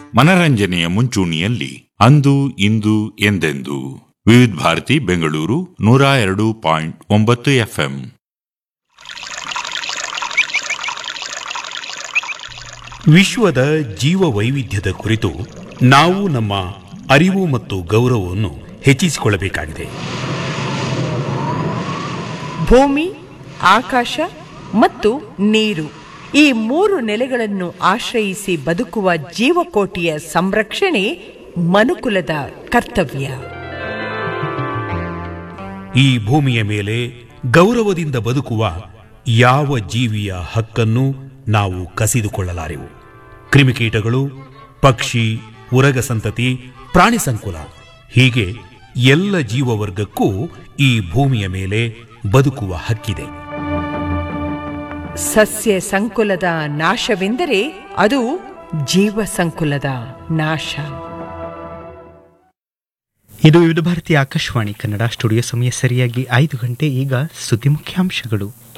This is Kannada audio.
ಮನರಂಜನೆಯ ಮುಂಚೂಣಿಯಲ್ಲಿ ಅಂದು ಇಂದು ಎಂದೆಂದು ವಿವಿಧ ಭಾರತಿ ಬೆಂಗಳೂರು ನೂರ ಎರಡು ಪಾಯಿಂಟ್ ಒಂಬತ್ತು ಎಫ್ಎಂ ವಿಶ್ವದ ಜೀವ ವೈವಿಧ್ಯದ ಕುರಿತು ನಾವು ನಮ್ಮ ಅರಿವು ಮತ್ತು ಗೌರವವನ್ನು ಹೆಚ್ಚಿಸಿಕೊಳ್ಳಬೇಕಾಗಿದೆ ಭೂಮಿ ಆಕಾಶ ಮತ್ತು ನೀರು ಈ ಮೂರು ನೆಲೆಗಳನ್ನು ಆಶ್ರಯಿಸಿ ಬದುಕುವ ಜೀವಕೋಟಿಯ ಸಂರಕ್ಷಣೆ ಮನುಕುಲದ ಕರ್ತವ್ಯ ಈ ಭೂಮಿಯ ಮೇಲೆ ಗೌರವದಿಂದ ಬದುಕುವ ಯಾವ ಜೀವಿಯ ಹಕ್ಕನ್ನು ನಾವು ಕಸಿದುಕೊಳ್ಳಲಾರೆವು ಕ್ರಿಮಿಕೀಟಗಳು ಪಕ್ಷಿ ಉರಗ ಸಂತತಿ ಪ್ರಾಣಿ ಸಂಕುಲ ಹೀಗೆ ಎಲ್ಲ ಜೀವವರ್ಗಕ್ಕೂ ಈ ಭೂಮಿಯ ಮೇಲೆ ಬದುಕುವ ಹಕ್ಕಿದೆ ಸಸ್ಯ ಸಂಕುಲದ ನಾಶವೆಂದರೆ ಅದು ಜೀವ ಸಂಕುಲದ ನಾಶ ಇದು ವಿವಿಧ ಭಾರತೀಯ ಆಕಾಶವಾಣಿ ಕನ್ನಡ ಸ್ಟುಡಿಯೋ ಸಮಯ ಸರಿಯಾಗಿ ಐದು ಗಂಟೆ ಈಗ ಸುದ್ದಿ ಮುಖ್ಯಾಂಶಗಳು